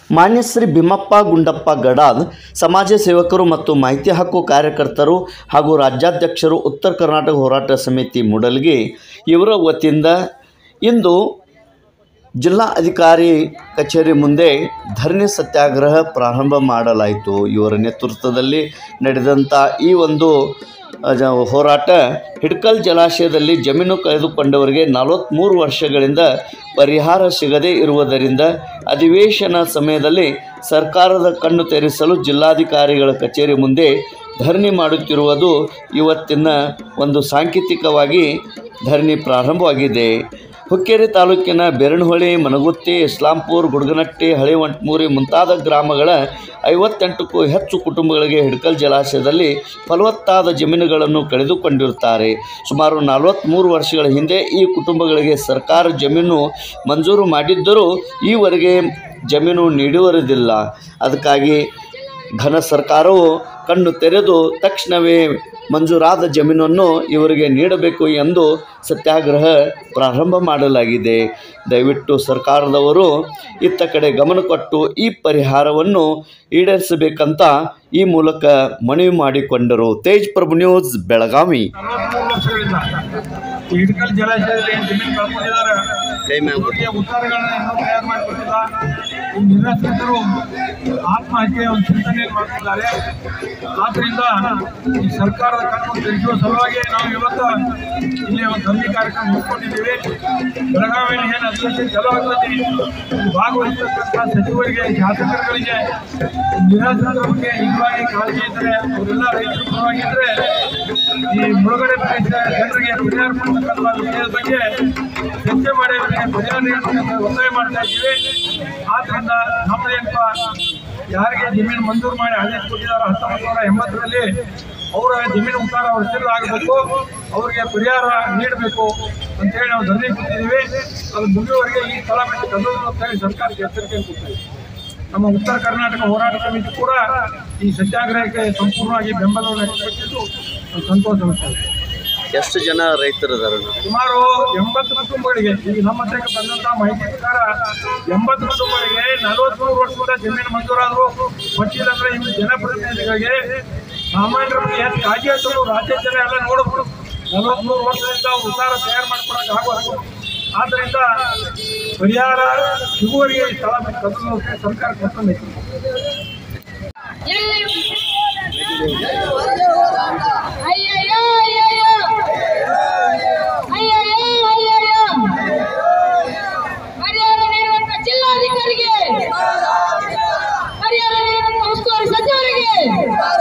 ಮಾನ್ಯ ಶ್ರೀ ಭೀಮಪ್ಪ ಗುಂಡಪ್ಪ ಗಡಾದ್ ಸಮಾಜ ಸೇವಕರು ಮತ್ತು ಮಾಹಿತಿ ಹಕ್ಕು ಕಾರ್ಯಕರ್ತರು ಹಾಗೂ ರಾಜ್ಯಾಧ್ಯಕ್ಷರು ಉತ್ತರ ಕರ್ನಾಟಕ ಹೋರಾಟ ಸಮಿತಿ ಮೂಡಲ್ಗಿ ಇವರ ವತಿಯಿಂದ ಇಂದು ಜಿಲ್ಲಾ ಅಧಿಕಾರಿ ಕಚೇರಿ ಮುಂದೆ ಧರಣಿ ಸತ್ಯಾಗ್ರಹ ಪ್ರಾರಂಭ ಮಾಡಲಾಯಿತು ಇವರ ನೇತೃತ್ವದಲ್ಲಿ ನಡೆದಂಥ ಈ ಒಂದು ಅ, ಜ- ಹೋರಾಟ ಹಿಡ್ಕಲ್ ಜಲಾಶಯದಲ್ಲಿ ಜಮೀನು ಕಳೆದುಕೊಂಡವರಿಗೆ ನಲವತ್ತ್ಮೂರು ವರ್ಷಗಳಿಂದ ಪರಿಹಾರ ಸಿಗದೇ ಇರುವುದರಿಂದ ಅಧಿವೇಶನ ಸಮಯದಲ್ಲಿ ಸರ್ಕಾರದ ಕಣ್ಣು ತೆರೆಸಲು ಜಿಲ್ಲಾಧಿಕಾರಿಗಳ ಕಚೇರಿ ಮುಂದೆ ಧರಣಿ ಮಾಡುತ್ತಿರುವುದು ಇವತ್ತಿನ ಒಂದು ಸಾಂಕೇತಿಕವಾಗಿ ಧರಣಿ ಪ್ರಾರಂಭವಾಗಿದೆ ಹುಕ್ಕೇರಿ ತಾಲೂಕಿನ ಬೆರಣಹೊಳಿ ಮನಗುತ್ತಿ ಇಸ್ಲಾಂಪುರ್ ಗುಡ್ಗನಟ್ಟಿ ಹಳಿವಂಟ್ಮೂರಿ ಮುಂತಾದ ಗ್ರಾಮಗಳ ಐವತ್ತೆಂಟಕ್ಕೂ ಹೆಚ್ಚು ಕುಟುಂಬಗಳಿಗೆ ಹಿಡ್ಕಲ್ ಜಲಾಶಯದಲ್ಲಿ ಫಲವತ್ತಾದ ಜಮೀನುಗಳನ್ನು ಕಳೆದುಕೊಂಡಿರುತ್ತಾರೆ ಸುಮಾರು ನಲವತ್ತ್ಮೂರು ವರ್ಷಗಳ ಹಿಂದೆ ಈ ಕುಟುಂಬಗಳಿಗೆ ಸರ್ಕಾರ ಜಮೀನು ಮಂಜೂರು ಮಾಡಿದ್ದರೂ ಈವರೆಗೆ ಜಮೀನು ನೀಡುವುದಿಲ್ಲ ಅದಕ್ಕಾಗಿ ಘನ ಸರ್ಕಾರವು ಕಣ್ಣು ತೆರೆದು ತಕ್ಷಣವೇ ಮಂಜೂರಾದ ಜಮೀನನ್ನು ಇವರಿಗೆ ನೀಡಬೇಕು ಎಂದು ಸತ್ಯಾಗ್ರಹ ಪ್ರಾರಂಭ ಮಾಡಲಾಗಿದೆ ದಯವಿಟ್ಟು ಸರ್ಕಾರದವರು ಇತ್ತ ಕಡೆ ಗಮನ ಕೊಟ್ಟು ಈ ಪರಿಹಾರವನ್ನು ಈಡೇರಿಸಬೇಕಂತ ಈ ಮೂಲಕ ಮನವಿ ಮಾಡಿಕೊಂಡರು ತೇಜ್ ಪ್ರಭು ನ್ಯೂಸ್ ಬೆಳಗಾವಿ ನಲವತ್ಮೂರು ವರ್ಷಗಳಿಂದ ಈ ಹಿಡ್ಕಲ್ ಜಲಾಶಯದಲ್ಲಿ ಏನು ಜಮೀನು ಕಳ್ಕೊಂಡಿದ್ದಾರೆ ಅವರಿಗೆ ಉತ್ತರಗಳನ್ನ ಇನ್ನೂ ತಯಾರು ಮಾಡಿಕೊಟ್ಟಿಲ್ಲ ಈ ನಿರಾಶ್ರಿತರು ಆತ್ಮಹತ್ಯೆ ಒಂದು ಚಿಂತನೆಯನ್ನು ಮಾಡ್ತಿದ್ದಾರೆ ಆದ್ರಿಂದ ಈ ಸರ್ಕಾರದ ಕಣ್ಣು ತೆರೆಸುವ ಸಲುವಾಗಿ ನಾವು ಇವತ್ತು ಇಲ್ಲಿ ಒಂದು ಧರಣಿ ಕಾರ್ಯಕ್ರಮ ಹಮ್ಮಿಕೊಂಡಿದ್ದೀವಿ ಬೆಳಗಾವಿಯಲ್ಲಿ ಏನು ಅಧಿವೇಶನ ಜಲವಾಗ್ತದೆ ಭಾಗವಹಿಸತಕ್ಕಂಥ ಸಚಿವರಿಗೆ ಶಾಸಕರುಗಳಿಗೆ ನಿರಾಶ್ರಿತರ ಬಗ್ಗೆ ನಿಜವಾಗಿ ಕಾಳಜಿ ಇದ್ದರೆ ಅವರೆಲ್ಲ ರೈತರ ಪರವಾಗಿದ್ದರೆ ಈ ಮುಳುಗಡೆ ಪ್ರದೇಶ ಜನರಿಗೆ ಪರಿಹಾರ ಕೊಡ್ತಕ್ಕಂಥ ವಿಷಯದ ಬಗ್ಗೆ ಚರ್ಚೆ ಮಾಡಿ ಅವರಿಗೆ ಪರಿಹಾರ ನೀಡಬೇಕಂತ ಒತ್ತಾಯ ಮಾಡ್ತಾ ಇದ್ದೀವಿ ಆದ್ರಿಂದ ನಮ್ಮದೇನಪ್ಪ ಯಾರಿಗೆ ಜಮೀನು ಮಂಜೂರು ಮಾಡಿ ಆದೇಶ ಕೊಟ್ಟಿದ್ದಾರೆ ಹತ್ತೊಂಬತ್ತು ನೂರ ಎಂಬತ್ತರಲ್ಲಿ ಅವರ ಜಮೀನು ಉತ್ತಾರ ಅವ್ರ ಹೆಸರು ಆಗಬೇಕು ಅವರಿಗೆ ಪರಿಹಾರ ನೀಡಬೇಕು ಅಂತೇಳಿ ನಾವು ಧರಣಿ ಕೊಟ್ಟಿದ್ದೀವಿ ಅದು ಮುಗಿಯುವವರೆಗೆ ಈ ಸ್ಥಳ ಬಿಟ್ಟು ಕದಲು ಅಂತೇಳಿ ಸರ್ಕಾರಕ್ಕೆ ಎಚ್ಚರಿಕೆ ಕೊಟ್ಟಿದ್ದೀವಿ ನಮ್ಮ ಉತ್ತರ ಕರ್ನಾಟಕ ಹೋರಾಟ ಸಮಿತಿ ಕೂಡ ಈ ಸತ್ಯಾಗ್ರಹಕ್ಕೆ ಸಂಪೂರ್ಣವಾಗಿ ಬೆಂಬಲವನ್ನು ವ್ಯಕ್ತಪಡಿಸಿದ್ದು ಒಂದು ಸಂತೋಷ ಅನಿಸ್ತದೆ ಎಷ್ಟು ಜನ ರೈತರಿದ್ದಾರೆ ಸುಮಾರು ಎಂಬತ್ತು ಕುಟುಂಬಗಳಿಗೆ ಈಗ ನಮ್ಮ ಹತ್ರಕ್ಕೆ ಬಂದಂತ ಮಾಹಿತಿ ಪ್ರಕಾರ ಎಂಬತ್ತು ಕುಟುಂಬಗಳಿಗೆ ನಲವತ್ಮೂರು ವರ್ಷದ ಜಮೀನು ಮಂಜೂರಾದ್ರು ಕೊಟ್ಟಿಲ್ಲಂದ್ರೆ ಇನ್ನು ಜನಪ್ರತಿನಿಧಿಗಳಿಗೆ ಸಾಮಾನ್ಯರ ಬಗ್ಗೆ ಹೆಚ್ಚು ಕಾಳಜಿ ಹಚ್ಚಲು ರಾಜ್ಯ ಜನ ಎಲ್ಲ ನೋಡಬಹುದು ನಲವತ್ಮೂರು ವರ್ಷದಿಂದ ಉತ್ತಾರ ತಯಾರು ಮಾಡ್ಕೊಳಕ್ಕೆ ಆಗೋದು ಆದ್ದರಿಂದ ಪರಿಹಾರ ಸಿಗುವವರಿಗೆ ಈ ಸ್ಥಳ ಬಿಟ್ಟು ಕದಲು ಸರ್ಕಾರ ಕರ್ತಂದೈತಿ ಅಯ್ಯಯ್ಯೋ ಅಯ್ಯಯ್ಯೋ ಅಯ್ಯಯ್ಯೋ ಅಯ್ಯಯ್ಯೋ ಪರಿಹಾರ ನೀಡುವಂತ ಜಿಲ್ಲಾಧಿಕಾರಿಗೆ ಪರಿಹಾರ ನೀಡುವಂತ ಉಸ್ತುವಾರಿ ಸಚಿವರಿಗೆ